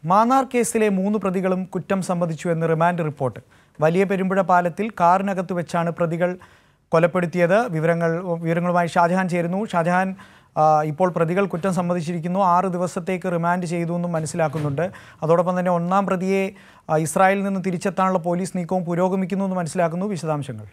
മാന്നാർ കേസിലെ മൂന്ന് പ്രതികളും കുറ്റം സമ്മതിച്ചു എന്ന് റിമാൻഡ് റിപ്പോർട്ട് വലിയ പെരുമ്പുഴ പാലത്തിൽ കാറിനകത്ത് വെച്ചാണ് പ്രതികൾ കൊലപ്പെടുത്തിയത് വിവരങ്ങൾ വിവരങ്ങളുമായി ഷാജഹാൻ ചേരുന്നു ഷാജഹാൻ ആ, ഇപ്പോൾ പ്രതികൾ കുറ്റം സമ്മതിച്ചിരിക്കുന്നു ആറ് ദിവസത്തേക്ക് റിമാൻഡ് ചെയ്തു എന്നും മനസ്സിലാക്കുന്നുണ്ട് അതോടൊപ്പം തന്നെ ഒന്നാം പ്രതിയെ ആ, ഇസ്രായേലിൽ നിന്ന് തിരിച്ചെത്താനുള്ള പോലീസ് നീക്കവും പുരോഗമിക്കുന്നു എന്ന് മനസ്സിലാക്കുന്നു വിശദാംശങ്ങൾ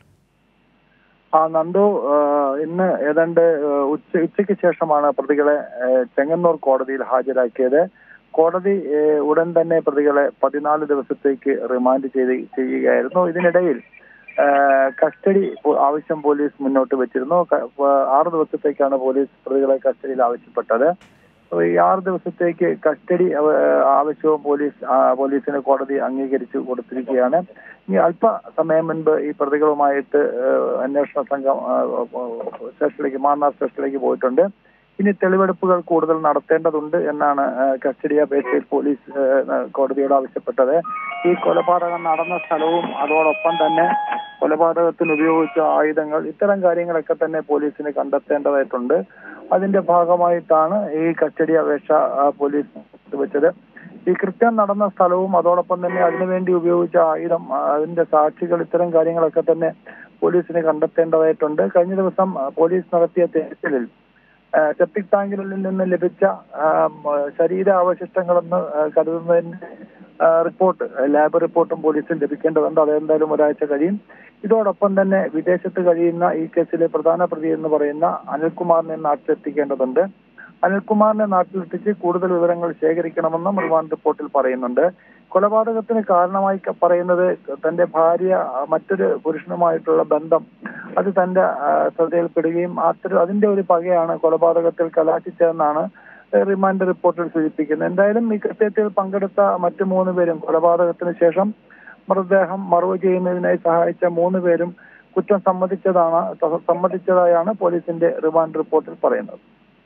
ആ നന്ദു ആ, ഇന്ന് ഏതാണ്ട് ആ, ഉച്ച ഉച്ചയ്ക്ക് ശേഷമാണ് പ്രതികളെ ആ, ചെങ്ങന്നൂർ കോടതിയിൽ ഹാജരാക്കിയത് കോടതി ആ, ഉടൻ തന്നെ പ്രതികളെ പതിനാല് ദിവസത്തേക്ക് റിമാൻഡ് ചെയ്ത് ചെയ്യുകയായിരുന്നു ഇതിനിടയിൽ ആ, കസ്റ്റഡി പോ- ആവശ്യം പോലീസ് മുന്നോട്ട് വെച്ചിരുന്നു ക- ആ, ആറ് ദിവസത്തേക്കാണ് പോലീസ് പ്രതികളെ കസ്റ്റഡിയിൽ ആവശ്യപ്പെട്ടത് അപ്പൊ ഈ ആറ് ദിവസത്തേക്ക് കസ്റ്റഡി ആ, ആവശ്യവും പോലീസ് ആ, പോലീസിന് കോടതി അംഗീകരിച്ചു കൊടുത്തിരിക്കുകയാണ് ഇനി അല്പ സമയം മുൻപ് ഈ പ്രതികളുമായിട്ട് ആ, അന്വേഷണ സംഘം ആ, സ്റ്റേഷനിലേക്ക് മാന്നാർ സ്റ്റേഷനിലേക്ക് പോയിട്ടുണ്ട് ഇനി തെളിവെടുപ്പുകൾ കൂടുതൽ നടത്തേണ്ടതുണ്ട് എന്നാണ് ആ, കസ്റ്റഡി അപേക്ഷയിൽ പോലീസ് ആ, കോടതിയോട് ആവശ്യപ്പെട്ടത് ഈ കൊലപാതകം നടന്ന സ്ഥലവും അതോടൊപ്പം തന്നെ കൊലപാതകത്തിന് ഉപയോഗിച്ച ആയുധങ്ങൾ ഇത്തരം കാര്യങ്ങളൊക്കെ തന്നെ പോലീസിന് കണ്ടെത്തേണ്ടതായിട്ടുണ്ട് അതിന്റെ ഭാഗമായിട്ടാണ് ഈ കസ്റ്റഡി അപേക്ഷ ആ, പോലീസ് വെച്ചത് ഈ കൃത്യം നടന്ന സ്ഥലവും അതോടൊപ്പം തന്നെ അതിനുവേണ്ടി ഉപയോഗിച്ച ആയുധം ആ, അതിന്റെ സാക്ഷികൾ ഇത്തരം കാര്യങ്ങളൊക്കെ തന്നെ പോലീസിന് കണ്ടെത്തേണ്ടതായിട്ടുണ്ട് കഴിഞ്ഞ ദിവസം ആ, പോലീസ് നടത്തിയ തിരച്ചിലിൽ ആ, സെപ്റ്റിക് ടാങ്കിൽ നിന്ന് ലഭിച്ച ആ, മ, ശരീരാവശിഷ്ടങ്ങളെന്ന് ആ, കരുതുന്നതിന്റെ ആ, റിപ്പോർട്ട് ലാബ് റിപ്പോർട്ടും പോലീസിന് ലഭിക്കേണ്ടതുണ്ട് അതെന്തായാലും ഒരാഴ്ച കഴിയും ഇതോടൊപ്പം തന്നെ വിദേശത്ത് കഴിയുന്ന ഈ കേസിലെ പ്രധാന പ്രതി എന്ന് പറയുന്ന അനിൽകുമാറിനെ നാട്ടിലെത്തിക്കേണ്ടതുണ്ട് അനിൽകുമാറിനെ നാട്ടിലെത്തിച്ച് കൂടുതൽ വിവരങ്ങൾ ശേഖരിക്കണമെന്നും റിമാൻഡ് റിപ്പോർട്ടിൽ പറയുന്നുണ്ട് കൊലപാതകത്തിന് കാരണമായി ക- പറയുന്നത് തന്റെ ഭാര്യ ആ, മറ്റൊരു പുരുഷനുമായിട്ടുള്ള ബന്ധം അത് തന്റെ ആ, ശ്രദ്ധയിൽപ്പെടുകയും അത്തരം അതിന്റെ ഒരു പകയാണ് കൊലപാതകത്തിൽ കലാശിച്ചതെന്നാണ് ഏഹ്, റിമാൻഡ് റിപ്പോർട്ടിൽ സൂചിപ്പിക്കുന്നത് എന്തായാലും ഈ കൃത്യത്തിൽ പങ്കെടുത്ത മറ്റു മൂന്ന് പേരും കൊലപാതകത്തിന് ശേഷം മൃതദേഹം മറവ് ചെയ്യുന്നതിനായി സഹായിച്ച മൂന്ന് പേരും കുറ്റം സമ്മതിച്ചതാണ് സമ്മതിച്ചതായാണ് പോലീസിന്റെ റിമാൻഡ് റിപ്പോർട്ടിൽ പറയുന്നത്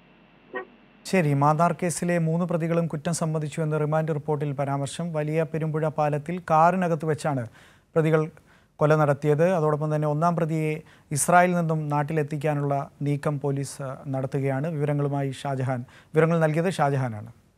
ശരി മാന്നാർ കേസിലെ മൂന്ന് പ്രതികളും കുറ്റം സമ്മതിച്ചു എന്ന് റിമാൻഡ് റിപ്പോർട്ടിൽ പരാമർശം വലിയ പെരുമ്പുഴ പാലത്തിൽ കാറിനകത്ത് വെച്ചാണ് പ്രതികൾ കൊല നടത്തിയത് അതോടൊപ്പം തന്നെ ഒന്നാം പ്രതിയെ ഇസ്രായേലിൽ നിന്നും നാട്ടിലെത്തിക്കാനുള്ള നീക്കം പോലീസ് ആ, നടത്തുകയാണ് വിവരങ്ങളുമായി ഷാജഹാൻ വിവരങ്ങൾ നൽകിയത് ഷാജഹാനാണ്